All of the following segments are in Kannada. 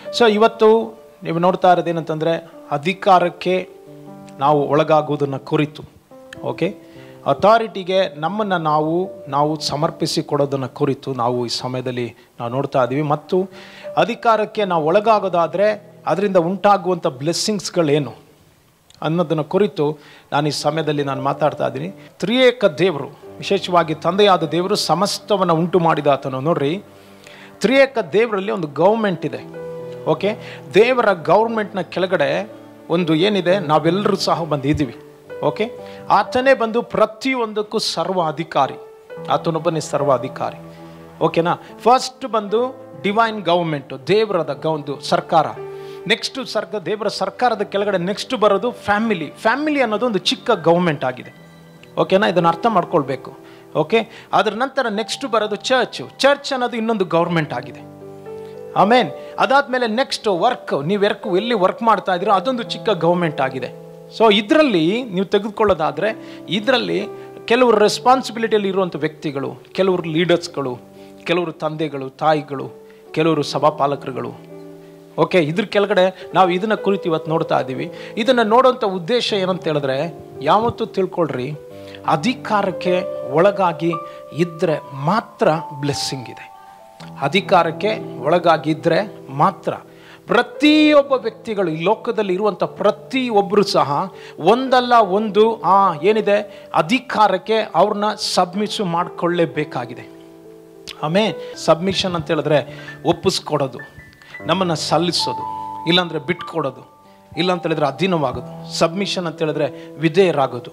ಸೊ ಇವತ್ತು ನೀವು ನೋಡ್ತಾ ಇರೋದೇನಂತಂದರೆ ಅಧಿಕಾರಕ್ಕೆ ನಾವು ಒಳಗಾಗುವುದನ್ನು ಕುರಿತು ಓಕೆ ಅಥಾರಿಟಿಗೆ ನಮ್ಮನ್ನು ನಾವು ನಾವು ಸಮರ್ಪಿಸಿ ಕೊಡೋದನ್ನು ಕುರಿತು ನಾವು ಈ ಸಮಯದಲ್ಲಿ ನಾವು ನೋಡ್ತಾ ಇದ್ದೀವಿ ಮತ್ತು ಅಧಿಕಾರಕ್ಕೆ ನಾವು ಒಳಗಾಗೋದಾದರೆ ಅದರಿಂದ ಉಂಟಾಗುವಂಥ ಬ್ಲೆಸ್ಸಿಂಗ್ಸ್ಗಳೇನು ಅನ್ನೋದನ್ನು ಕುರಿತು ನಾನು ಈ ಸಮಯದಲ್ಲಿ ನಾನು ಮಾತಾಡ್ತಾ ಇದ್ದೀನಿ ತ್ರಿಯೇಕ ದೇವರು ವಿಶೇಷವಾಗಿ ತಂದೆಯಾದ ದೇವರು ಸಮಸ್ತವನ್ನು ಉಂಟು ಮಾಡಿದ ಆತನು ನೋಡ್ರಿ ತ್ರಿಯೇಕ ದೇವರಲ್ಲಿ ಒಂದು ಗೌರ್ಮೆಂಟ್ ಇದೆ ಓಕೆ ದೇವರ ಗೌರ್ಮೆಂಟ್ನ ಕೆಳಗಡೆ ಒಂದು ಏನಿದೆ ನಾವೆಲ್ಲರೂ ಸಹ ಬಂದಿದ್ದೀವಿ ಓಕೆ ಆತನೇ ಬಂದು ಪ್ರತಿಯೊಂದಕ್ಕೂ ಸರ್ವ ಅಧಿಕಾರಿ ಆತನೊಬ್ಬನೇ ಸರ್ವ ಅಧಿಕಾರಿ ಓಕೆನಾ ಫಸ್ಟ್ ಬಂದು ಡಿವೈನ್ ಗೌರ್ಮೆಂಟು ದೇವರದ ಗ ಒಂದು ಸರ್ಕಾರ ನೆಕ್ಸ್ಟ್ ಸರ್ಕ ದೇವರ ಸರ್ಕಾರದ ಕೆಳಗಡೆ ನೆಕ್ಸ್ಟ್ ಬರೋದು ಫ್ಯಾಮಿಲಿ ಫ್ಯಾಮಿಲಿ ಅನ್ನೋದು ಒಂದು ಚಿಕ್ಕ ಗೌರ್ಮೆಂಟ್ ಆಗಿದೆ ಓಕೆನಾ ಇದನ್ನು ಅರ್ಥ ಮಾಡ್ಕೊಳ್ಬೇಕು ಓಕೆ ಅದರ ನಂತರ ನೆಕ್ಸ್ಟ್ ಬರೋದು ಚರ್ಚ್ ಚರ್ಚ್ ಅನ್ನೋದು ಇನ್ನೊಂದು ಗೌರ್ಮೆಂಟ್ ಆಗಿದೆ ಆಮೇನ್ ಅದಾದಮೇಲೆ ನೆಕ್ಸ್ಟ್ ವರ್ಕ್ ನೀವು ವರ್ಕ್ ಎಲ್ಲಿ ವರ್ಕ್ ಮಾಡ್ತಾ ಇದ್ದೀರೋ ಅದೊಂದು ಚಿಕ್ಕ ಗೌರ್ಮೆಂಟ್ ಆಗಿದೆ ಸೊ ಇದರಲ್ಲಿ ನೀವು ತೆಗೆದುಕೊಳ್ಳೋದಾದರೆ ಇದರಲ್ಲಿ ಕೆಲವರು ರೆಸ್ಪಾನ್ಸಿಬಿಲಿಟಿಯಲ್ಲಿ ಇರುವಂಥ ವ್ಯಕ್ತಿಗಳು ಕೆಲವರು ಲೀಡರ್ಸ್ಗಳು ಕೆಲವರು ತಂದೆಗಳು ತಾಯಿಗಳು ಕೆಲವರು ಸಭಾಪಾಲಕರುಗಳು ಓಕೆ ಇದ್ರ ಕೆಳಗಡೆ ನಾವು ಇದನ್ನ ಕುರಿತು ಇವತ್ತು ನೋಡ್ತಾ ಇದ್ದೀವಿ ಇದನ್ನು ನೋಡೋಂಥ ಉದ್ದೇಶ ಏನಂತ ಹೇಳಿದ್ರೆ ಯಾವತ್ತೂ ತಿಳ್ಕೊಳ್ರಿ ಅಧಿಕಾರಕ್ಕೆ ಒಳಗಾಗಿ ಇದ್ದರೆ ಮಾತ್ರ ಬ್ಲೆಸ್ಸಿಂಗ್ ಇದೆ ಅಧಿಕಾರಕ್ಕೆ ಒಳಗಾಗಿದ್ದರೆ ಮಾತ್ರ ಪ್ರತಿಯೊಬ್ಬ ವ್ಯಕ್ತಿಗಳು ಈ ಲೋಕದಲ್ಲಿ ಇರುವಂಥ ಪ್ರತಿಯೊಬ್ಬರು ಸಹ ಒಂದಲ್ಲ ಒಂದು ಆ ಏನಿದೆ ಅಧಿಕಾರಕ್ಕೆ ಅವ್ರನ್ನ ಸಬ್ಮಿಸು ಮಾಡಿಕೊಳ್ಳೇಬೇಕಾಗಿದೆ ಆಮೇ ಸಬ್ಮಿಷನ್ ಅಂತ ಹೇಳಿದ್ರೆ ಒಪ್ಪಿಸ್ಕೊಡೋದು ನಮ್ಮನ್ನು ಸಲ್ಲಿಸೋದು ಇಲ್ಲಾಂದರೆ ಬಿಟ್ಕೊಡೋದು ಇಲ್ಲ ಅಂತ ಹೇಳಿದ್ರೆ ಅಧೀನವಾಗೋದು ಸಬ್ಮಿಷನ್ ಅಂತ ಹೇಳಿದ್ರೆ ವಿಧೇಯರಾಗೋದು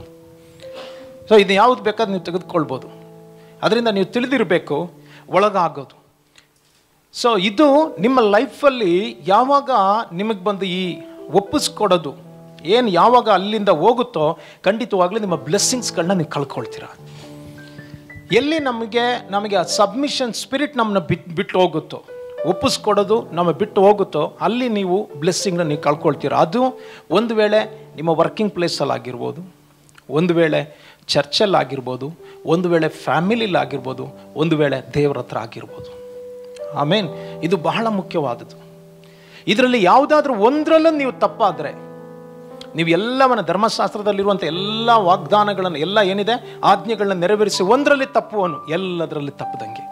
ಸೊ ಇದು ಯಾವ್ದು ಬೇಕಾದ್ರೆ ನೀವು ತೆಗೆದುಕೊಳ್ಬೋದು ಅದರಿಂದ ನೀವು ತಿಳಿದಿರಬೇಕು ಒಳಗಾಗೋದು ಸೊ ಇದು ನಿಮ್ಮ ಲೈಫಲ್ಲಿ ಯಾವಾಗ ನಿಮಗೆ ಬಂದು ಈ ಒಪ್ಪಿಸ್ಕೊಡೋದು ಏನು ಯಾವಾಗ ಅಲ್ಲಿಂದ ಹೋಗುತ್ತೋ ಖಂಡಿತವಾಗ್ಲೂ ನಿಮ್ಮ ಬ್ಲೆಸ್ಸಿಂಗ್ಸ್ಗಳನ್ನ ನೀವು ಕಳ್ಕೊಳ್ತೀರ ಎಲ್ಲಿ ನಮಗೆ ನಮಗೆ ಆ ಸಬ್ಮಿಷನ್ ಸ್ಪಿರಿಟ್ ನಮ್ಮನ್ನ ಬಿಟ್ಟು ಬಿಟ್ಟು ಹೋಗುತ್ತೋ ಒಪ್ಪಿಸ್ಕೊಡೋದು ನಮ್ಮ ಬಿಟ್ಟು ಹೋಗುತ್ತೋ ಅಲ್ಲಿ ನೀವು ಬ್ಲೆಸ್ಸಿಂಗ್ನ ನೀವು ಕಳ್ಕೊಳ್ತೀರ ಅದು ಒಂದು ವೇಳೆ ನಿಮ್ಮ ವರ್ಕಿಂಗ್ ಪ್ಲೇಸಲ್ಲಿ ಆಗಿರ್ಬೋದು ಒಂದು ವೇಳೆ ಚರ್ಚಲ್ಲಿ ಆಗಿರ್ಬೋದು ಒಂದು ವೇಳೆ ಫ್ಯಾಮಿಲಿಲಿ ಆಗಿರ್ಬೋದು ಒಂದು ವೇಳೆ ದೇವ್ರ ಹತ್ರ ಆಗಿರ್ಬೋದು ಆಮೇನ್ ಇದು ಬಹಳ ಮುಖ್ಯವಾದದ್ದು ಇದರಲ್ಲಿ ಯಾವುದಾದ್ರೂ ಒಂದರಲ್ಲೂ ನೀವು ತಪ್ಪಾದರೆ ನೀವು ಎಲ್ಲವನ್ನ ಧರ್ಮಶಾಸ್ತ್ರದಲ್ಲಿರುವಂಥ ಎಲ್ಲ ವಾಗ್ದಾನಗಳನ್ನು ಎಲ್ಲ ಏನಿದೆ ಆಜ್ಞೆಗಳನ್ನ ನೆರವೇರಿಸಿ ಒಂದರಲ್ಲಿ ತಪ್ಪುವನು ಎಲ್ಲದರಲ್ಲಿ ತಪ್ಪದಂಗೆ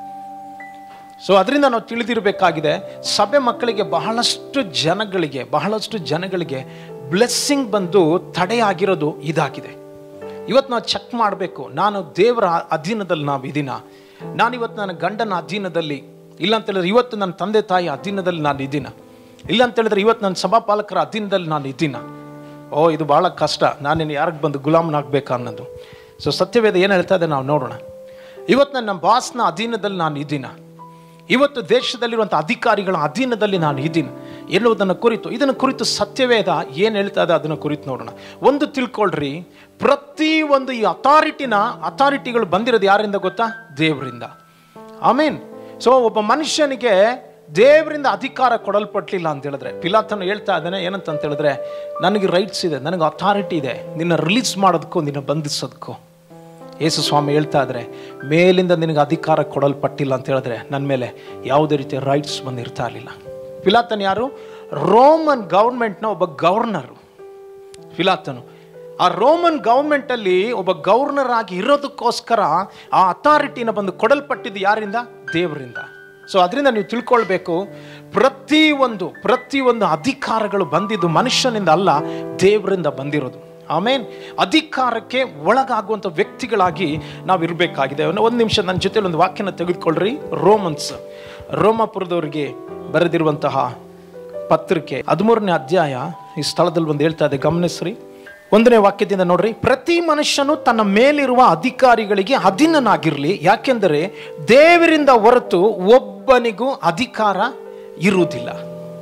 ಸೊ ಅದರಿಂದ ನಾವು ತಿಳಿದಿರಬೇಕಾಗಿದೆ ಸಭೆ ಮಕ್ಕಳಿಗೆ ಬಹಳಷ್ಟು ಜನಗಳಿಗೆ ಬಹಳಷ್ಟು ಜನಗಳಿಗೆ ಬ್ಲೆಸ್ಸಿಂಗ್ ಬಂದು ತಡೆಯಾಗಿರೋದು ಇದಾಗಿದೆ ಇವತ್ತು ನಾವು ಚೆಕ್ ಮಾಡಬೇಕು ನಾನು ದೇವರ ಅಧೀನದಲ್ಲಿ ನಾವು ಇದೀನ ನಾನು ಇವತ್ತು ನನ್ನ ಗಂಡನ ಅಧೀನದಲ್ಲಿ ಇಲ್ಲ ಅಂತ ಹೇಳಿದ್ರೆ ಇವತ್ತು ನನ್ನ ತಂದೆ ತಾಯಿ ಅಧೀನದಲ್ಲಿ ನಾನು ಇದ್ದೀನ ಇಲ್ಲ ಅಂತ ಹೇಳಿದ್ರೆ ಇವತ್ತು ನನ್ನ ಸಭಾಪಾಲಕರ ಅಧೀನದಲ್ಲಿ ನಾನು ಇದ್ದೀನ ಓ ಇದು ಭಾಳ ಕಷ್ಟ ನಾನೇನು ಯಾರಿಗೆ ಬಂದು ಗುಲಾಮನಾಗಬೇಕಾ ಅನ್ನೋದು ಸೊ ಸತ್ಯವೇದ ಏನು ಹೇಳ್ತಾ ಇದೆ ನಾವು ನೋಡೋಣ ಇವತ್ತು ನನ್ನ ಬಾಸ್ನ ಅಧೀನದಲ್ಲಿ ನಾನು ಇದ್ದೀನ ಇವತ್ತು ದೇಶದಲ್ಲಿರುವಂಥ ಅಧಿಕಾರಿಗಳ ಅಧೀನದಲ್ಲಿ ನಾನು ಇದ್ದೀನಿ ಎನ್ನುವುದನ್ನು ಕುರಿತು ಇದನ್ನು ಕುರಿತು ಸತ್ಯವೇದ ಏನು ಹೇಳ್ತಾ ಇದೆ ಅದನ್ನು ಕುರಿತು ನೋಡೋಣ ಒಂದು ತಿಳ್ಕೊಳ್ರಿ ಪ್ರತಿ ಒಂದು ಈ ಅಥಾರಿಟಿನ ಅಥಾರಿಟಿಗಳು ಬಂದಿರೋದು ಯಾರಿಂದ ಗೊತ್ತಾ ದೇವರಿಂದ ಆಮೀನ್ ಸೊ ಒಬ್ಬ ಮನುಷ್ಯನಿಗೆ ದೇವರಿಂದ ಅಧಿಕಾರ ಕೊಡಲ್ಪಟ್ಟಿಲ್ಲ ಅಂತ ಹೇಳಿದ್ರೆ ಪಿಲಾತನು ಹೇಳ್ತಾ ಇದ್ದಾನೆ ಏನಂತ ಅಂತ ಹೇಳಿದ್ರೆ ನನಗೆ ರೈಟ್ಸ್ ಇದೆ ನನಗೆ ಅಥಾರಿಟಿ ಇದೆ ನಿನ್ನ ರಿಲೀಸ್ ಮಾಡೋದಕ್ಕೂ ನಿನ್ನ ಬಂಧಿಸೋದಕ್ಕೂ ಯೇಸು ಸ್ವಾಮಿ ಹೇಳ್ತಾ ಇದ್ರೆ ಮೇಲಿಂದ ನಿನಗೆ ಅಧಿಕಾರ ಕೊಡಲ್ಪಟ್ಟಿಲ್ಲ ಅಂತ ಹೇಳಿದ್ರೆ ನನ್ನ ಮೇಲೆ ಯಾವುದೇ ರೀತಿಯ ರೈಟ್ಸ್ ಬಂದಿರ್ತಾ ಇರಲಿಲ್ಲ ಪಿಲಾತನ್ ಯಾರು ರೋಮನ್ ಗೌರ್ಮೆಂಟ್ನ ಒಬ್ಬ ಗವರ್ನರು ಪಿಲಾತನು ಆ ರೋಮನ್ ಗೌರ್ಮೆಂಟಲ್ಲಿ ಒಬ್ಬ ಗವರ್ನರ್ ಆಗಿ ಇರೋದಕ್ಕೋಸ್ಕರ ಆ ಅಥಾರಿಟಿನ ಬಂದು ಕೊಡಲ್ಪಟ್ಟಿದ್ದು ಯಾರಿಂದ ದೇವರಿಂದ ಸೊ ಅದರಿಂದ ನೀವು ತಿಳ್ಕೊಳ್ಬೇಕು ಪ್ರತಿಯೊಂದು ಪ್ರತಿಯೊಂದು ಅಧಿಕಾರಗಳು ಬಂದಿದ್ದು ಮನುಷ್ಯನಿಂದ ಅಲ್ಲ ದೇವರಿಂದ ಬಂದಿರೋದು ಆಮೇನ್ ಅಧಿಕಾರಕ್ಕೆ ಒಳಗಾಗುವಂಥ ವ್ಯಕ್ತಿಗಳಾಗಿ ನಾವು ಇರಬೇಕಾಗಿದೆ ಒಂದು ನಿಮಿಷ ನನ್ನ ಜೊತೆಲಿ ಒಂದು ವಾಕ್ಯನ ತೆಗೆದುಕೊಳ್ಳ್ರಿ ರೋಮನ್ಸ್ ರೋಮಾಪುರದವರಿಗೆ ಬರೆದಿರುವಂತಹ ಪತ್ರಿಕೆ ಹದಿಮೂರನೇ ಅಧ್ಯಾಯ ಈ ಸ್ಥಳದಲ್ಲಿ ಒಂದು ಹೇಳ್ತಾ ಇದೆ ಗಮನಿಸ್ರಿ ಒಂದನೇ ವಾಕ್ಯದಿಂದ ನೋಡ್ರಿ ಪ್ರತಿ ಮನುಷ್ಯನು ತನ್ನ ಮೇಲಿರುವ ಅಧಿಕಾರಿಗಳಿಗೆ ಅಧೀನನಾಗಿರಲಿ ಯಾಕೆಂದರೆ ದೇವರಿಂದ ಹೊರತು ಒಬ್ಬನಿಗೂ ಅಧಿಕಾರ ಇರುವುದಿಲ್ಲ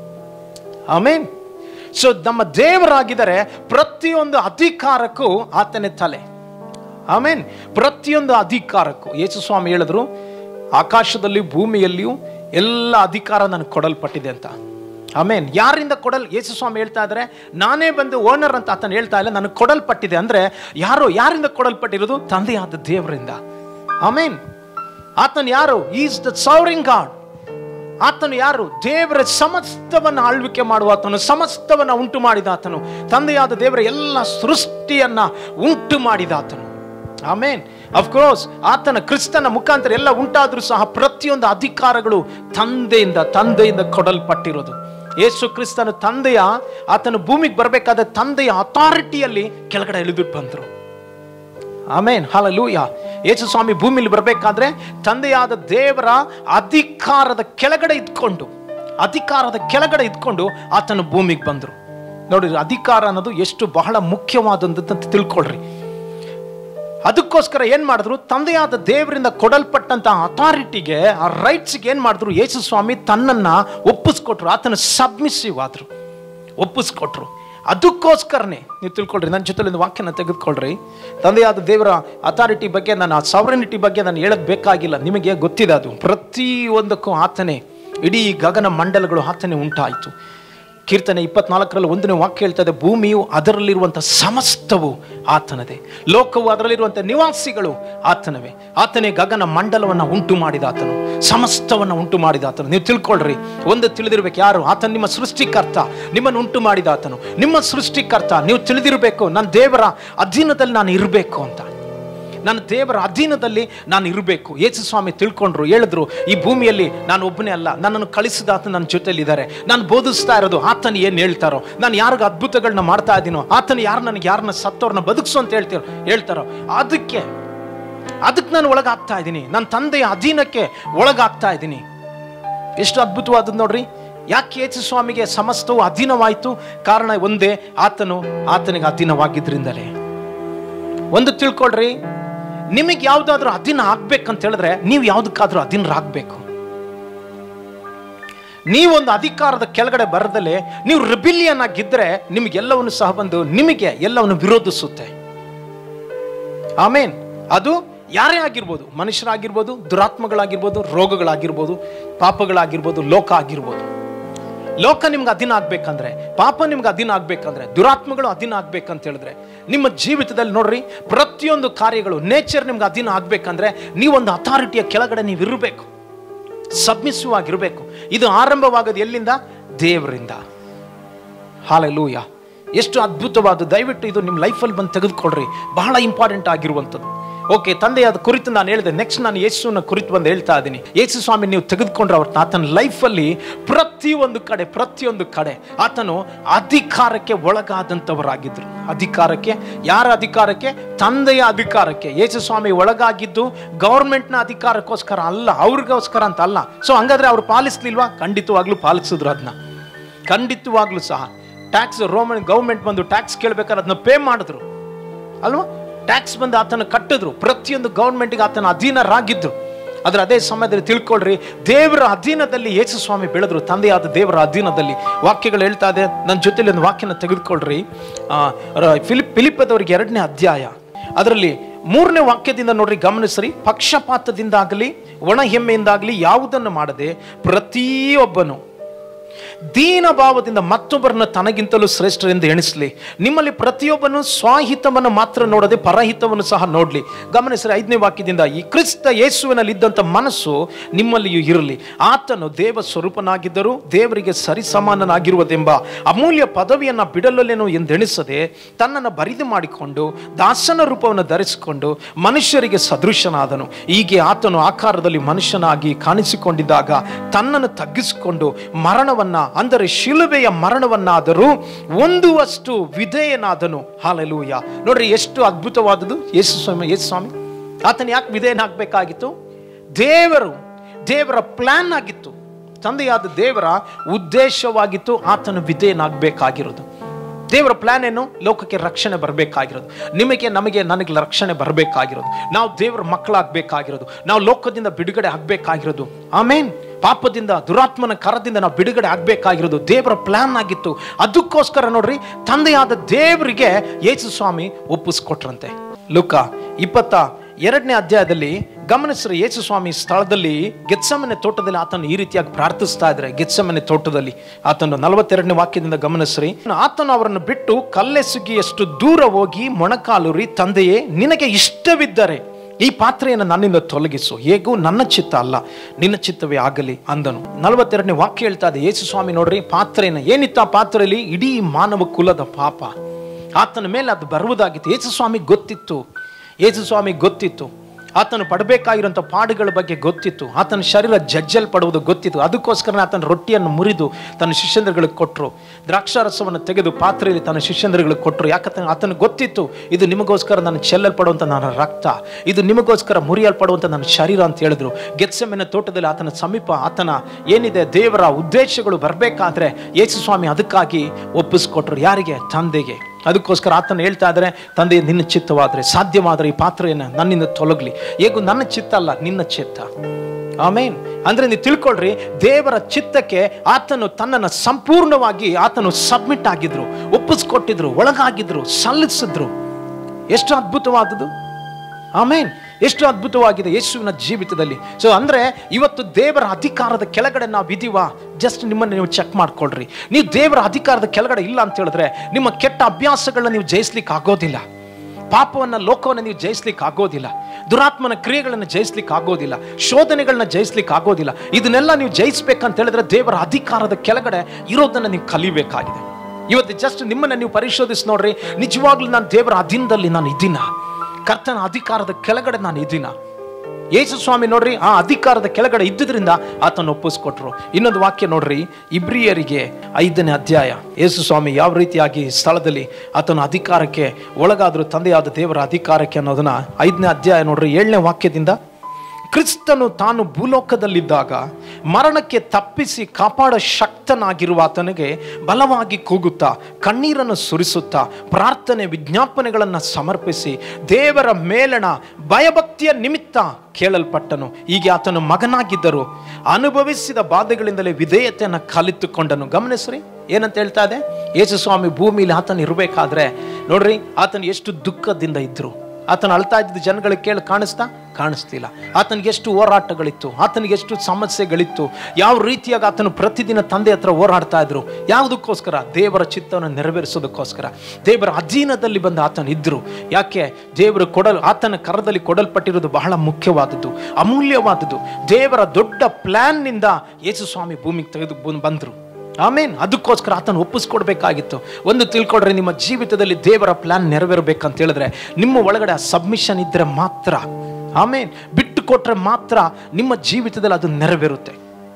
ಆಮೇನ್ ಸೊ ನಮ್ಮ ದೇವರಾಗಿದ್ದರೆ ಪ್ರತಿಯೊಂದು ಅಧಿಕಾರಕ್ಕೂ ಆತನೇ ತಲೆ ಆಮೇನ್ ಪ್ರತಿಯೊಂದು ಅಧಿಕಾರಕ್ಕೂ ಯೇಸು ಸ್ವಾಮಿ ಹೇಳಿದ್ರು ಆಕಾಶದಲ್ಲಿ ಭೂಮಿಯಲ್ಲಿಯೂ ಎಲ್ಲ ಅಧಿಕಾರ ನನಗೆ ಕೊಡಲ್ಪಟ್ಟಿದೆ ಅಂತ ಆಮೇನ್ ಯಾರಿಂದ ಕೊಡಲ್ ಯೇಸು ಸ್ವಾಮಿ ಹೇಳ್ತಾ ಇದ್ದಾರೆ ನಾನೇ ಬಂದು ಓನರ್ ಅಂತ ಆತನ ಹೇಳ್ತಾ ಇಲ್ಲ ನನಗೆ ಕೊಡಲ್ಪಟ್ಟಿದೆ ಅಂದ್ರೆ ಯಾರು ಯಾರಿಂದ ಕೊಡಲ್ಪಟ್ಟಿರೋದು ತಂದೆಯಾದ ದೇವರಿಂದ ಆಮೇನ್ ಆತನ್ ಯಾರು ಈಸ್ ದ ಸೌರಿಂಗ್ ಗಾಡ್ ಆತನು ಯಾರು ದೇವರ ಸಮಸ್ತವನ್ನ ಆಳ್ವಿಕೆ ಮಾಡುವ ಆತನು ಸಮಸ್ತವನ್ನ ಉಂಟು ಮಾಡಿದ ಆತನು ತಂದೆಯಾದ ದೇವರ ಎಲ್ಲ ಸೃಷ್ಟಿಯನ್ನ ಉಂಟು ಮಾಡಿದ ಆತನು ಆಮೇನ್ ಅಫ್ಕೋರ್ಸ್ ಆತನ ಕ್ರಿಸ್ತನ ಮುಖಾಂತರ ಎಲ್ಲ ಉಂಟಾದ್ರೂ ಸಹ ಪ್ರತಿಯೊಂದು ಅಧಿಕಾರಗಳು ತಂದೆಯಿಂದ ತಂದೆಯಿಂದ ಕೊಡಲ್ಪಟ್ಟಿರೋದು ಯೇಸು ಕ್ರಿಸ್ತನ ತಂದೆಯ ಆತನ ಭೂಮಿಗೆ ಬರಬೇಕಾದ ತಂದೆಯ ಅಥಾರಿಟಿಯಲ್ಲಿ ಕೆಳಗಡೆ ಇಳಿದುಬಿಟ್ಟು ಬಂದರು ಆಮೇನ್ ಹಾಲಲೂಯ ಯೇಸು ಸ್ವಾಮಿ ಭೂಮಿಲಿ ಬರಬೇಕಾದ್ರೆ ತಂದೆಯಾದ ದೇವರ ಅಧಿಕಾರದ ಕೆಳಗಡೆ ಇದ್ಕೊಂಡು ಅಧಿಕಾರದ ಕೆಳಗಡೆ ಇದ್ಕೊಂಡು ಆತನ ಭೂಮಿಗೆ ಬಂದರು ನೋಡಿ ಅಧಿಕಾರ ಅನ್ನೋದು ಎಷ್ಟು ಬಹಳ ಮುಖ್ಯವಾದಂತ ತಿಳ್ಕೊಳ್ರಿ ಅದಕ್ಕೋಸ್ಕರ ಏನ್ ಮಾಡಿದ್ರು ತಂದೆಯಾದ ದೇವರಿಂದ ಕೊಡಲ್ಪಟ್ಟಂತ ಅಥಾರಿಟಿಗೆ ಆ ರೈಟ್ಸ್ಗೆ ಏನ್ ಮಾಡಿದ್ರು ಯೇಸು ಸ್ವಾಮಿ ತನ್ನನ್ನ ಒಪ್ಪಿಸ್ಕೊಟ್ರು ಆತನ ಸಬ್ಮಿಸಿವ್ ಆದ್ರು ಒಪ್ಪಿಸ್ಕೊಟ್ರು ಅದಕ್ಕೋಸ್ಕರನೇ ನೀವು ತಿಳ್ಕೊಳ್ರಿ ನನ್ನ ಜೊತೆಲಿ ಒಂದು ವಾಕ್ಯನ ತೆಗೆದುಕೊಳ್ರಿ ತಂದೆಯಾದ ದೇವರ ಅಥಾರಿಟಿ ಬಗ್ಗೆ ನಾನು ಆ ಸಾವರನಿಟಿ ಬಗ್ಗೆ ನಾನು ಹೇಳೋದು ಬೇಕಾಗಿಲ್ಲ ನಿಮಗೆ ಗೊತ್ತಿದೆ ಅದು ಪ್ರತಿಯೊಂದಕ್ಕೂ ಆತನೇ ಇಡೀ ಗಗನ ಮಂಡಲಗಳು ಆತನೇ ಉಂಟಾಯಿತು ಕೀರ್ತನೆ ಇಪ್ಪತ್ನಾಲ್ಕರಲ್ಲಿ ಒಂದನೇ ವಾಕ್ಯ ಹೇಳ್ತದೆ ಭೂಮಿಯು ಅದರಲ್ಲಿರುವಂಥ ಸಮಸ್ತವು ಆತನದೇ ಲೋಕವು ಅದರಲ್ಲಿರುವಂಥ ನಿವಾಸಿಗಳು ಆತನವೇ ಆತನೇ ಗಗನ ಮಂಡಲವನ್ನು ಉಂಟು ಮಾಡಿದ ಆತನು ಸಮಸ್ತವನ್ನು ಉಂಟು ಮಾಡಿದ ಆತನು ನೀವು ತಿಳ್ಕೊಳ್ರಿ ಒಂದು ತಿಳಿದಿರ್ಬೇಕು ಯಾರು ಆತನ ನಿಮ್ಮ ಸೃಷ್ಟಿಕರ್ತ ನಿಮ್ಮನ್ನು ಉಂಟು ಮಾಡಿದ ಆತನು ನಿಮ್ಮ ಸೃಷ್ಟಿಕರ್ತ ನೀವು ತಿಳಿದಿರಬೇಕು ನನ್ನ ದೇವರ ಅಧೀನದಲ್ಲಿ ನಾನು ಇರಬೇಕು ಅಂತ ನನ್ನ ದೇವರ ಅಧೀನದಲ್ಲಿ ನಾನು ಇರಬೇಕು ಯೇಸು ಸ್ವಾಮಿ ತಿಳ್ಕೊಂಡ್ರು ಹೇಳಿದ್ರು ಈ ಭೂಮಿಯಲ್ಲಿ ನಾನು ಒಬ್ಬನೇ ಅಲ್ಲ ನನ್ನನ್ನು ಕಳಿಸಿದ ಆತ ನನ್ನ ಜೊತೆಲಿ ಇದ್ದಾರೆ ನಾನು ಬೋಧಿಸ್ತಾ ಇರೋದು ಆತನ ಏನು ಹೇಳ್ತಾರೋ ನಾನು ಯಾರಿಗ ಅದ್ಭುತಗಳನ್ನ ಮಾಡ್ತಾ ಇದ್ದೀನೋ ಆತನ ಯಾರು ನನಗೆ ಯಾರನ್ನ ಸತ್ತವ್ರನ್ನ ಬದುಕಿಸು ಅಂತ ಹೇಳ್ತೀರೋ ಹೇಳ್ತಾರೋ ಅದಕ್ಕೆ ಅದಕ್ಕೆ ನಾನು ಒಳಗಾಗ್ತಾ ಇದ್ದೀನಿ ನನ್ನ ತಂದೆಯ ಅಧೀನಕ್ಕೆ ಒಳಗಾಗ್ತಾ ಇದ್ದೀನಿ ಎಷ್ಟು ಅದ್ಭುತವಾದದ್ದು ನೋಡ್ರಿ ಯಾಕೆ ಯೇಸು ಸ್ವಾಮಿಗೆ ಸಮಸ್ತವು ಅಧೀನವಾಯಿತು ಕಾರಣ ಒಂದೇ ಆತನು ಆತನಿಗೆ ಅಧೀನವಾಗಿದ್ರಿಂದಲೇ ಒಂದು ತಿಳ್ಕೊಳ್ರಿ ನಿಮಗೆ ಯಾವುದಾದ್ರೂ ಅಧೀನ ಆಗ್ಬೇಕಂತ ಹೇಳಿದ್ರೆ ನೀವು ಯಾವುದಕ್ಕಾದ್ರೂ ಅಧೀನರಾಗಬೇಕು ನೀವೊಂದು ಅಧಿಕಾರದ ಕೆಳಗಡೆ ಬರದಲ್ಲೇ ನೀವು ರಿಬಿಲಿಯನ್ ಆಗಿದ್ರೆ ನಿಮಗೆಲ್ಲವನ್ನು ಸಹ ಬಂದು ನಿಮಗೆ ಎಲ್ಲವನ್ನು ವಿರೋಧಿಸುತ್ತೆ ಆಮೇನ್ ಅದು ಯಾರೇ ಆಗಿರ್ಬೋದು ಮನುಷ್ಯರಾಗಿರ್ಬೋದು ದುರಾತ್ಮಗಳಾಗಿರ್ಬೋದು ರೋಗಗಳಾಗಿರ್ಬೋದು ಪಾಪಗಳಾಗಿರ್ಬೋದು ಲೋಕ ಆಗಿರ್ಬೋದು ಲೋಕ ನಿಮ್ಗೆ ಅಧೀನ ಆಗ್ಬೇಕಂದ್ರೆ ಪಾಪ ನಿಮ್ಗೆ ಅಧೀನ ಆಗ್ಬೇಕಂದ್ರೆ ದುರಾತ್ಮಗಳು ಅಧೀನ ಆಗ್ಬೇಕಂತ ಹೇಳಿದ್ರೆ ನಿಮ್ಮ ಜೀವಿತದಲ್ಲಿ ನೋಡ್ರಿ ಪ್ರತಿಯೊಂದು ಕಾರ್ಯಗಳು ನೇಚರ್ ನಿಮ್ಗೆ ಅಧೀನ ಆಗ್ಬೇಕಂದ್ರೆ ನೀವೊಂದು ಅಥಾರಿಟಿಯ ಕೆಳಗಡೆ ನೀವು ಇರಬೇಕು ಸಬ್ಮಿಸಿವ್ ಆಗಿರಬೇಕು ಇದು ಆರಂಭವಾಗೋದು ಎಲ್ಲಿಂದ ದೇವರಿಂದ ಹಾಲೆಲೂಯ ಎಷ್ಟು ಅದ್ಭುತವಾದ ದಯವಿಟ್ಟು ಇದು ನಿಮ್ಮ ಲೈಫಲ್ಲಿ ಬಂದು ತೆಗೆದುಕೊಳ್ರಿ ಬಹಳ ಇಂಪಾರ್ಟೆಂಟ್ ಆಗಿರುವಂಥದ್ದು ಓಕೆ ತಂದೆಯಾದ ಕುರಿತು ನಾನು ಹೇಳಿದೆ ನೆಕ್ಸ್ಟ್ ನಾನು ಯೇಸುವಿನ ಕುರಿತು ಬಂದು ಹೇಳ್ತಾ ಇದ್ದೀನಿ ಯೇಸು ಸ್ವಾಮಿ ನೀವು ತೆಗೆದುಕೊಂಡ್ರೆ ಅವ್ರ ಆತನ ಲೈಫಲ್ಲಿ ಪ್ರತಿಯೊಂದು ಕಡೆ ಪ್ರತಿಯೊಂದು ಕಡೆ ಆತನು ಅಧಿಕಾರಕ್ಕೆ ಒಳಗಾದಂಥವರಾಗಿದ್ರು ಅಧಿಕಾರಕ್ಕೆ ಯಾರ ಅಧಿಕಾರಕ್ಕೆ ತಂದೆಯ ಅಧಿಕಾರಕ್ಕೆ ಯೇಸು ಸ್ವಾಮಿ ಒಳಗಾಗಿದ್ದು ಗೌರ್ಮೆಂಟ್ನ ಅಧಿಕಾರಕ್ಕೋಸ್ಕರ ಅಲ್ಲ ಅವ್ರಿಗೋಸ್ಕರ ಅಂತ ಅಲ್ಲ ಸೊ ಹಂಗಾದ್ರೆ ಅವ್ರು ಪಾಲಿಸ್ಲಿಲ್ವಾ ಖಂಡಿತವಾಗ್ಲೂ ಪಾಲಿಸಿದ್ರು ಅದನ್ನ ಖಂಡಿತವಾಗ್ಲೂ ಸಹ ಟ್ಯಾಕ್ಸ್ ರೋಮನ್ ಗೌರ್ಮೆಂಟ್ ಬಂದು ಟ್ಯಾಕ್ಸ್ ಕೇಳ್ಬೇಕಾದ್ರೆ ಅದನ್ನ ಪೇ ಮಾಡಿದ್ರು ಅಲ್ವಾ ಟ್ಯಾಕ್ಸ್ ಬಂದು ಆತನ ಕಟ್ಟಿದ್ರು ಪ್ರತಿಯೊಂದು ಗೌರ್ಮೆಂಟ್ಗೆ ಆತನ ಅಧೀನರಾಗಿದ್ರು ಆದ್ರೆ ಅದೇ ಸಮಯದಲ್ಲಿ ತಿಳ್ಕೊಳ್ರಿ ದೇವರ ಅಧೀನದಲ್ಲಿ ಯೇಸು ಸ್ವಾಮಿ ಬೆಳೆದ್ರು ತಂದೆಯಾದ ದೇವರ ಅಧೀನದಲ್ಲಿ ವಾಕ್ಯಗಳು ಹೇಳ್ತಾ ಇದೆ ನನ್ನ ಜೊತೆಲಿ ಒಂದು ವಾಕ್ಯನ ತೆಗೆದುಕೊಳ್ರಿ ಆ, ರ- ಫಿಲಿಪ್ ಫಿಲಿಪ್ಪದವರಿಗೆ ಎರಡನೇ ಅಧ್ಯಾಯ ಅದರಲ್ಲಿ ಮೂರನೇ ವಾಕ್ಯದಿಂದ ನೋಡ್ರಿ ಗಮನಿಸ್ರಿ ಪಕ್ಷಪಾತದಿಂದಾಗಲಿ ಒಣ ಹೆಮ್ಮೆಯಿಂದಾಗಲಿ ಯಾವುದನ್ನು ಮಾಡದೆ ಪ್ರತಿಯೊಬ್ಬನು ದೀನ ಭಾವದಿಂದ ಮತ್ತೊಬ್ಬರನ್ನ ತನಗಿಂತಲೂ ಶ್ರೇಷ್ಠರೆಂದು ಎಣಿಸಲಿ ನಿಮ್ಮಲ್ಲಿ ಪ್ರತಿಯೊಬ್ಬನು ಸ್ವಹಿತವನ್ನು ಮಾತ್ರ ನೋಡದೆ ಪರಹಿತವನ್ನು ಸಹ ನೋಡಲಿ ಗಮನಿಸ್ರಿ ಐದನೇ ವಾಕ್ಯದಿಂದ ಈ ಕ್ರಿಸ್ತ ಯೇಸುವಿನಲ್ಲಿ ಇದ್ದಂಥ ಮನಸ್ಸು ನಿಮ್ಮಲ್ಲಿಯೂ ಇರಲಿ ಆತನು ದೇವ ಸ್ವರೂಪನಾಗಿದ್ದರೂ ದೇವರಿಗೆ ಸರಿಸಮಾನನಾಗಿರುವುದೆಂಬ ಅಮೂಲ್ಯ ಪದವಿಯನ್ನು ಬಿಡಲಲೇನು ಎಂದೆಣಿಸದೆ ತನ್ನನ್ನು ಬರಿದು ಮಾಡಿಕೊಂಡು ದಾಸನ ರೂಪವನ್ನು ಧರಿಸಿಕೊಂಡು ಮನುಷ್ಯರಿಗೆ ಸದೃಶನಾದನು ಹೀಗೆ ಆತನು ಆಕಾರದಲ್ಲಿ ಮನುಷ್ಯನಾಗಿ ಕಾಣಿಸಿಕೊಂಡಿದ್ದಾಗ ತನ್ನನ್ನು ತಗ್ಗಿಸಿಕೊಂಡು ಮರಣವನ್ನ ಅಂದರೆ ಶಿಲುಬೆಯ ಮರಣವನ್ನಾದರೂ ಒಂದುವಷ್ಟು ವಿಧೇಯನಾದನು ಹಾಲೆಲೂಯ ನೋಡ್ರಿ ಎಷ್ಟು ಅದ್ಭುತವಾದದ್ದು ಯೇಸು ಸ್ವಾಮಿ ಯೇಸು ಸ್ವಾಮಿ ಆತನ ಯಾಕೆ ವಿಧೇಯನಾಗಬೇಕಾಗಿತ್ತು ದೇವರು ದೇವರ ಪ್ಲಾನ್ ಆಗಿತ್ತು ತಂದೆಯಾದ ದೇವರ ಉದ್ದೇಶವಾಗಿತ್ತು ಆತನು ವಿಧೇಯನಾಗಬೇಕಾಗಿರೋದು ದೇವರ ಪ್ಲಾನ್ ಏನು ಲೋಕಕ್ಕೆ ರಕ್ಷಣೆ ಬರಬೇಕಾಗಿರೋದು ನಿಮಗೆ ನಮಗೆ ನನಗೆ ರಕ್ಷಣೆ ಬರಬೇಕಾಗಿರೋದು ನಾವು ದೇವರ ಮಕ್ಕಳಾಗಬೇಕಾಗಿರೋದು ನಾವು ಲೋಕದಿಂದ ಬಿಡುಗಡೆ ಆಗಬೇಕಾಗಿರೋದು ಆಮೇನ್ ಪಾಪದಿಂದ ದುರಾತ್ಮನ ಕರದಿಂದ ನಾವು ಬಿಡುಗಡೆ ಆಗಬೇಕಾಗಿರೋದು ದೇವರ ಪ್ಲಾನ್ ಆಗಿತ್ತು ಅದಕ್ಕೋಸ್ಕರ ನೋಡ್ರಿ ತಂದೆಯಾದ ದೇವರಿಗೆ ಯೇಸು ಸ್ವಾಮಿ ಒಪ್ಪಿಸ್ಕೊಟ್ರಂತೆ ಲುಕ ಇಪ್ಪತ್ತ ಎರಡನೇ ಅಧ್ಯಾಯದಲ್ಲಿ ಗಮನಿಸ್ರಿ ಯೇಸು ಸ್ವಾಮಿ ಸ್ಥಳದಲ್ಲಿ ಗೆತ್ಸಮನೆ ತೋಟದಲ್ಲಿ ಆತನು ಈ ರೀತಿಯಾಗಿ ಪ್ರಾರ್ಥಿಸ್ತಾ ಇದ್ರೆ ಗೆತ್ಸಮನೆ ತೋಟದಲ್ಲಿ ಆತನು ನಲವತ್ತೆರಡನೇ ವಾಕ್ಯದಿಂದ ಗಮನಿಸ್ರಿ ಆತನು ಅವರನ್ನು ಬಿಟ್ಟು ಕಲ್ಲೆಸುಗಿಯಷ್ಟು ದೂರ ಹೋಗಿ ಮೊಣಕಾಲುರಿ ತಂದೆಯೇ ನಿನಗೆ ಇಷ್ಟವಿದ್ದರೆ ಈ ಪಾತ್ರೆಯನ್ನು ನನ್ನಿಂದ ತೊಲಗಿಸು ಹೇಗೂ ನನ್ನ ಚಿತ್ತ ಅಲ್ಲ ನಿನ್ನ ಚಿತ್ತವೇ ಆಗಲಿ ಅಂದನು ನಲವತ್ತೆರಡನೇ ವಾಕ್ಯ ಹೇಳ್ತಾ ಇದೆ ಯೇಸು ಸ್ವಾಮಿ ನೋಡ್ರಿ ಪಾತ್ರೆಯನ್ನು ಏನಿತ್ತು ಆ ಪಾತ್ರೆಯಲ್ಲಿ ಇಡೀ ಮಾನವ ಕುಲದ ಪಾಪ ಆತನ ಮೇಲೆ ಅದು ಬರುವುದಾಗಿತ್ತು ಯೇಸು ಸ್ವಾಮಿ ಗೊತ್ತಿತ್ತು ಯೇಸು ಸ್ವಾಮಿ ಗೊತ್ತಿತ್ತು ಆತನು ಪಡಬೇಕಾಗಿರುವಂಥ ಪಾಡುಗಳ ಬಗ್ಗೆ ಗೊತ್ತಿತ್ತು ಆತನ ಶರೀರ ಜಜ್ಜಲ್ ಪಡುವುದು ಗೊತ್ತಿತ್ತು ಅದಕ್ಕೋಸ್ಕರ ಆತನ ರೊಟ್ಟಿಯನ್ನು ಮುರಿದು ತನ್ನ ಶಿಷ್ಯಂದ್ರಗಳಿಗೆ ಕೊಟ್ಟರು ದ್ರಾಕ್ಷಾರಸವನ್ನು ತೆಗೆದು ಪಾತ್ರೆಯಲ್ಲಿ ತನ್ನ ಶಿಷ್ಯಂದ್ರಗಳಿಗೆ ಕೊಟ್ಟರು ಯಾಕಂತ ಆತನು ಗೊತ್ತಿತ್ತು ಇದು ನಿಮಗೋಸ್ಕರ ನಾನು ಚೆಲ್ಲಲ್ಪಡುವಂಥ ನನ್ನ ರಕ್ತ ಇದು ನಿಮಗೋಸ್ಕರ ಮುರಿಯಲ್ಪಡುವಂಥ ನನ್ನ ಶರೀರ ಅಂತ ಹೇಳಿದ್ರು ಗೆತ್ಸೆಮೆನ ತೋಟದಲ್ಲಿ ಆತನ ಸಮೀಪ ಆತನ ಏನಿದೆ ದೇವರ ಉದ್ದೇಶಗಳು ಬರಬೇಕಾದ್ರೆ ಯೇಸು ಸ್ವಾಮಿ ಅದಕ್ಕಾಗಿ ಒಪ್ಪಿಸ್ಕೊಟ್ರು ಯಾರಿಗೆ ತಂದೆಗೆ ಅದಕ್ಕೋಸ್ಕರ ಆತನ ಹೇಳ್ತಾ ಇದ್ದಾರೆ ತಂದೆ ನಿನ್ನ ಚಿತ್ತವಾದರೆ ಸಾಧ್ಯವಾದರೆ ಈ ಪಾತ್ರೆಯನ್ನು ನನ್ನಿಂದ ತೊಲಗಲಿ ಹೇಗೂ ನನ್ನ ಚಿತ್ತ ಅಲ್ಲ ನಿನ್ನ ಚಿತ್ತ ಆಮೇನ್ ಅಂದ್ರೆ ನೀವು ತಿಳ್ಕೊಳ್ರಿ ದೇವರ ಚಿತ್ತಕ್ಕೆ ಆತನು ತನ್ನನ್ನು ಸಂಪೂರ್ಣವಾಗಿ ಆತನು ಸಬ್ಮಿಟ್ ಆಗಿದ್ರು ಒಪ್ಪಿಸ್ಕೊಟ್ಟಿದ್ರು ಒಳಗಾಗಿದ್ರು ಸಲ್ಲಿಸಿದ್ರು ಎಷ್ಟು ಅದ್ಭುತವಾದದ್ದು ಆಮೇನ್ ಎಷ್ಟು ಅದ್ಭುತವಾಗಿದೆ ಯೇಸುವಿನ ಜೀವಿತದಲ್ಲಿ ಸೊ ಅಂದ್ರೆ ಇವತ್ತು ದೇವರ ಅಧಿಕಾರದ ಕೆಳಗಡೆ ನಾವು ಇದೀವಾ ಜಸ್ಟ್ ನಿಮ್ಮನ್ನು ನೀವು ಚೆಕ್ ಮಾಡ್ಕೊಳ್ರಿ ನೀವು ದೇವರ ಅಧಿಕಾರದ ಕೆಳಗಡೆ ಇಲ್ಲ ಅಂತ ಹೇಳಿದ್ರೆ ನಿಮ್ಮ ಕೆಟ್ಟ ಅಭ್ಯಾಸಗಳನ್ನ ನೀವು ಜಯಿಸ್ಲಿಕ್ಕೆ ಆಗೋದಿಲ್ಲ ಪಾಪವನ್ನ ಲೋಕವನ್ನು ನೀವು ಜಯಿಸ್ಲಿಕ್ಕೆ ಆಗೋದಿಲ್ಲ ದುರಾತ್ಮನ ಕ್ರಿಯೆಗಳನ್ನು ಜಯಿಸ್ಲಿಕ್ಕೆ ಆಗೋದಿಲ್ಲ ಶೋಧನೆಗಳನ್ನ ಜಯಿಸ್ಲಿಕ್ಕೆ ಆಗೋದಿಲ್ಲ ಇದನ್ನೆಲ್ಲ ನೀವು ಜಯಿಸ್ಬೇಕಂತ ಹೇಳಿದ್ರೆ ದೇವರ ಅಧಿಕಾರದ ಕೆಳಗಡೆ ಇರೋದನ್ನ ನೀವು ಕಲಿಬೇಕಾಗಿದೆ ಇವತ್ತು ಜಸ್ಟ್ ನಿಮ್ಮನ್ನ ನೀವು ಪರಿಶೋಧಿಸಿ ನೋಡ್ರಿ ನಿಜವಾಗ್ಲೂ ನಾನು ದೇವರ ಅಧೀನದಲ್ಲಿ ನಾನು ಇದ್ದೀನ ಕರ್ತನ ಅಧಿಕಾರದ ಕೆಳಗಡೆ ನಾನು ಇದ್ದೀನ ಯೇಸು ಸ್ವಾಮಿ ನೋಡ್ರಿ ಆ ಅಧಿಕಾರದ ಕೆಳಗಡೆ ಇದ್ದುದರಿಂದ ಆತನ ಒಪ್ಪಿಸ್ಕೊಟ್ರು ಇನ್ನೊಂದು ವಾಕ್ಯ ನೋಡ್ರಿ ಇಬ್ರಿಯರಿಗೆ ಐದನೇ ಅಧ್ಯಾಯ ಯೇಸು ಸ್ವಾಮಿ ಯಾವ ರೀತಿಯಾಗಿ ಸ್ಥಳದಲ್ಲಿ ಆತನ ಅಧಿಕಾರಕ್ಕೆ ಒಳಗಾದ್ರು ತಂದೆಯಾದ ದೇವರ ಅಧಿಕಾರಕ್ಕೆ ಅನ್ನೋದನ್ನ ಐದನೇ ಅಧ್ಯಾಯ ನೋಡ್ರಿ ಏಳನೇ ವಾಕ್ಯದಿಂದ ಕ್ರಿಸ್ತನು ತಾನು ಭೂಲೋಕದಲ್ಲಿದ್ದಾಗ ಮರಣಕ್ಕೆ ತಪ್ಪಿಸಿ ಕಾಪಾಡ ಶಕ್ತನಾಗಿರುವ ಆತನಿಗೆ ಬಲವಾಗಿ ಕೂಗುತ್ತಾ ಕಣ್ಣೀರನ್ನು ಸುರಿಸುತ್ತಾ ಪ್ರಾರ್ಥನೆ ವಿಜ್ಞಾಪನೆಗಳನ್ನು ಸಮರ್ಪಿಸಿ ದೇವರ ಮೇಲಣ ಭಯಭಕ್ತಿಯ ನಿಮಿತ್ತ ಕೇಳಲ್ಪಟ್ಟನು ಹೀಗೆ ಆತನು ಮಗನಾಗಿದ್ದರು ಅನುಭವಿಸಿದ ಬಾಧೆಗಳಿಂದಲೇ ವಿಧೇಯತೆಯನ್ನು ಕಲಿತುಕೊಂಡನು ಗಮನಿಸ್ರಿ ಏನಂತ ಹೇಳ್ತಾ ಇದೆ ಯೇಸು ಸ್ವಾಮಿ ಭೂಮಿಲಿ ಆತನ ಇರಬೇಕಾದ್ರೆ ನೋಡ್ರಿ ಆತನು ಎಷ್ಟು ದುಃಖದಿಂದ ಇದ್ರು ಆತನ ಅಳ್ತಾ ಇದ್ದ ಜನಗಳಿಗೆ ಕೇಳಿ ಕಾಣಿಸ್ತಾ ಕಾಣಿಸ್ತಿಲ್ಲ ಆತನಿಗೆ ಎಷ್ಟು ಹೋರಾಟಗಳಿತ್ತು ಆತನಿಗೆ ಎಷ್ಟು ಸಮಸ್ಯೆಗಳಿತ್ತು ಯಾವ ರೀತಿಯಾಗಿ ಆತನು ಪ್ರತಿದಿನ ತಂದೆ ಹತ್ರ ಹೋರಾಡ್ತಾ ಇದ್ರು ಯಾವುದಕ್ಕೋಸ್ಕರ ದೇವರ ಚಿತ್ತವನ್ನು ನೆರವೇರಿಸೋದಕ್ಕೋಸ್ಕರ ದೇವರ ಅಧೀನದಲ್ಲಿ ಬಂದು ಆತನ ಇದ್ರು ಯಾಕೆ ದೇವರು ಕೊಡಲ್ ಆತನ ಕರದಲ್ಲಿ ಕೊಡಲ್ಪಟ್ಟಿರೋದು ಬಹಳ ಮುಖ್ಯವಾದದ್ದು ಅಮೂಲ್ಯವಾದದ್ದು ದೇವರ ದೊಡ್ಡ ಪ್ಲಾನ್ನಿಂದ ಯೇಸು ಸ್ವಾಮಿ ಭೂಮಿಗೆ ತೆಗೆದು ಬಂದ್- ಬಂದ್ರು ಆಮೇನ್ ಅದಕ್ಕೋಸ್ಕರ ಆತನ ಒಪ್ಪಿಸ್ಕೊಡ್ಬೇಕಾಗಿತ್ತು ಒಂದು ತಿಳ್ಕೊಡ್ರೆ ನಿಮ್ಮ ಜೀವಿತದಲ್ಲಿ ದೇವರ ಪ್ಲಾನ್ ನೆರವೇರಬೇಕಂತ ಹೇಳಿದ್ರೆ ನಿಮ್ಮ ಒಳಗಡೆ ಆ ಸಬ್ಮಿಷನ್ ಇದ್ರೆ ಮಾತ್ರ ಆಮೇನ್ ಬಿಟ್ಟು ಕೊಟ್ರೆ ಮಾತ್ರ ನಿಮ್ಮ ಜೀವಿತದಲ್ಲಿ ಅದು ನೆರವೇರುತ್ತೆ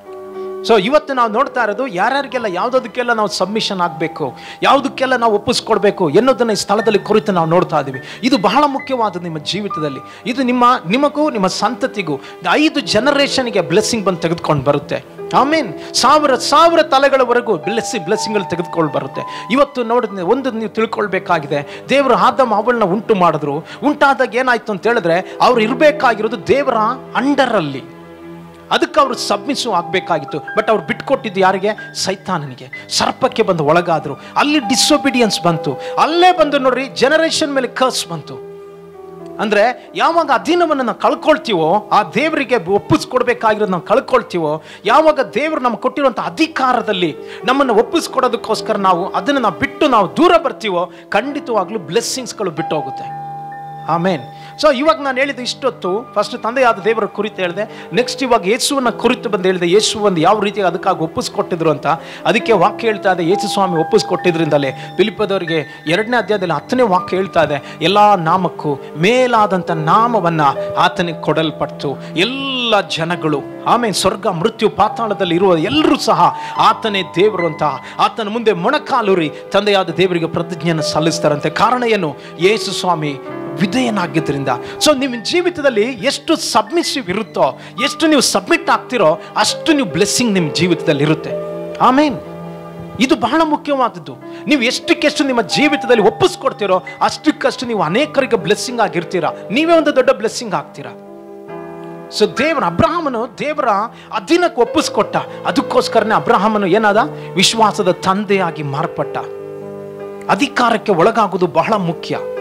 ಸೊ ಇವತ್ತು ನಾವು ನೋಡ್ತಾ ಇರೋದು ಯಾರ್ಯಾರಿಗೆಲ್ಲ ಯಾವುದಕ್ಕೆಲ್ಲ ನಾವು ಸಬ್ಮಿಷನ್ ಆಗಬೇಕು ಯಾವುದಕ್ಕೆಲ್ಲ ನಾವು ಒಪ್ಪಿಸ್ಕೊಡ್ಬೇಕು ಎನ್ನೋದನ್ನ ಈ ಸ್ಥಳದಲ್ಲಿ ಕುರಿತು ನಾವು ನೋಡ್ತಾ ಇದ್ದೀವಿ ಇದು ಬಹಳ ಮುಖ್ಯವಾದದ್ದು ನಿಮ್ಮ ಜೀವಿತದಲ್ಲಿ ಇದು ನಿಮ್ಮ ನಿಮಗೂ ನಿಮ್ಮ ಸಂತತಿಗೂ ಐದು ಜನರೇಷನ್ಗೆ ಬ್ಲೆಸ್ಸಿಂಗ್ ಬಂದು ತೆಗೆದುಕೊಂಡು ಬರುತ್ತೆ ಆಮೇನ್ ಸಾವಿರ ಸಾವಿರ ತಲೆಗಳವರೆಗೂ ಬ್ಲೆಸ್ಸಿ ಬ್ಲೆಸ್ಸಿಂಗ್ಗಳು ತೆಗೆದುಕೊಂಡು ಬರುತ್ತೆ ಇವತ್ತು ನೋಡಿ ಒಂದು ನೀವು ತಿಳ್ಕೊಳ್ಬೇಕಾಗಿದೆ ದೇವರು ಆದಮ ಅವಳನ್ನ ಉಂಟು ಮಾಡಿದ್ರು ಉಂಟಾದಾಗ ಏನಾಯ್ತು ಅಂತ ಹೇಳಿದ್ರೆ ಅವ್ರು ಇರಬೇಕಾಗಿರೋದು ದೇವರ ಅಂಡರಲ್ಲಿ ಅದಕ್ಕೆ ಅವರು ಸಬ್ಮಿಸು ಆಗಬೇಕಾಗಿತ್ತು ಬಟ್ ಅವ್ರು ಬಿಟ್ಕೊಟ್ಟಿದ್ದು ಯಾರಿಗೆ ಸೈತಾನನಿಗೆ ಸರ್ಪಕ್ಕೆ ಬಂದು ಒಳಗಾದ್ರು ಅಲ್ಲಿ ಡಿಸೊಬಿಡಿಯನ್ಸ್ ಬಂತು ಅಲ್ಲೇ ಬಂದು ನೋಡ್ರಿ ಜನರೇಷನ್ ಮೇಲೆ ಕರ್ಸ್ ಬಂತು ಅಂದ್ರೆ ಯಾವಾಗ ಅಧೀನವನ್ನು ನಾವು ಕಳ್ಕೊಳ್ತೀವೋ ಆ ದೇವರಿಗೆ ಒಪ್ಪಿಸ್ಕೊಡ್ಬೇಕಾಗಿರೋದು ನಾವು ಕಳ್ಕೊಳ್ತೀವೋ ಯಾವಾಗ ದೇವರು ನಮ್ಗೆ ಕೊಟ್ಟಿರುವಂಥ ಅಧಿಕಾರದಲ್ಲಿ ನಮ್ಮನ್ನು ಒಪ್ಪಿಸ್ಕೊಡೋದಕ್ಕೋಸ್ಕರ ನಾವು ಅದನ್ನು ನಾವು ಬಿಟ್ಟು ನಾವು ದೂರ ಬರ್ತೀವೋ ಖಂಡಿತವಾಗ್ಲೂ ಬ್ಲೆಸ್ಸಿಂಗ್ಸ್ಗಳು ಬಿಟ್ಟು ಹೋಗುತ್ತೆ ಆಮೇನ್ ಸೊ ಇವಾಗ ನಾನು ಹೇಳಿದ ಇಷ್ಟೊತ್ತು ಫಸ್ಟ್ ತಂದೆಯಾದ ದೇವರ ಕುರಿತು ಹೇಳಿದೆ ನೆಕ್ಸ್ಟ್ ಇವಾಗ ಯೇಸುವನ್ನ ಕುರಿತು ಬಂದು ಹೇಳಿದೆ ಯೇಸು ಒಂದು ಯಾವ ರೀತಿ ಅದಕ್ಕಾಗಿ ಒಪ್ಪಿಸ್ಕೊಟ್ಟಿದ್ರು ಅಂತ ಅದಕ್ಕೆ ವಾಕ್ಯ ಹೇಳ್ತಾ ಇದೆ ಯೇಸು ಸ್ವಾಮಿ ಒಪ್ಪಿಸ್ಕೊಟ್ಟಿದ್ರಿಂದಲೇ ಫಿಲಿಪದವರಿಗೆ ಎರಡನೇ ಅಧ್ಯಾಯದಲ್ಲಿ ಹತ್ತನೇ ವಾಕ್ಯ ಹೇಳ್ತಾ ಇದೆ ಎಲ್ಲ ನಾಮಕ್ಕೂ ಮೇಲಾದಂಥ ನಾಮವನ್ನ ಆತನಿಗೆ ಕೊಡಲ್ಪಟ್ಟು ಎಲ್ಲ ಜನಗಳು ಆಮೇಲೆ ಸ್ವರ್ಗ ಮೃತ್ಯು ಪಾತಾಳದಲ್ಲಿ ಇರುವ ಎಲ್ಲರೂ ಸಹ ಆತನೇ ದೇವರು ಅಂತ ಆತನ ಮುಂದೆ ಮೊಣಕಾಲೂರಿ ತಂದೆಯಾದ ದೇವರಿಗೆ ಪ್ರತಿಜ್ಞೆಯನ್ನು ಸಲ್ಲಿಸ್ತಾರಂತೆ ಕಾರಣ ಏನು ಯೇಸು ಸ್ವಾಮಿ ವಿಧೇಯನಾಗಿದ್ದರಿಂದ ಸೊ ನಿಮ್ಮ ಜೀವಿತದಲ್ಲಿ ಎಷ್ಟು ಸಬ್ಮಿಸಿವ್ ಇರುತ್ತೋ ಎಷ್ಟು ನೀವು ಸಬ್ಮಿಟ್ ಆಗ್ತಿರೋ ಅಷ್ಟು ನೀವು ಬ್ಲೆಸ್ಸಿಂಗ್ ನಿಮ್ಮ ಜೀವಿತದಲ್ಲಿ ಇರುತ್ತೆ ಆಮೇನ್ ಇದು ಬಹಳ ಮುಖ್ಯವಾದದ್ದು ನೀವು ಎಷ್ಟಕ್ಕೆಷ್ಟು ನಿಮ್ಮ ಜೀವಿತದಲ್ಲಿ ಒಪ್ಪಿಸ್ಕೊಡ್ತೀರೋ ಅಷ್ಟಕ್ಕಷ್ಟು ನೀವು ಅನೇಕರಿಗೆ ಬ್ಲೆಸ್ಸಿಂಗ್ ಆಗಿರ್ತೀರಾ ನೀವೇ ಒಂದು ದೊಡ್ಡ ಬ್ಲೆಸ್ಸಿಂಗ್ ಆಗ್ತೀರಾ ಸೊ ದೇವರ ಅಬ್ರಹಾಮನು ದೇವರ ಅಧೀನಕ್ಕೆ ಒಪ್ಪಿಸ್ಕೊಟ್ಟ ಅದಕ್ಕೋಸ್ಕರನೇ ಅಬ್ರಹಾಮನು ಏನಾದ ವಿಶ್ವಾಸದ ತಂದೆಯಾಗಿ ಮಾರ್ಪಟ್ಟ ಅಧಿಕಾರಕ್ಕೆ ಒಳಗಾಗುವುದು ಬಹಳ ಮುಖ್ಯ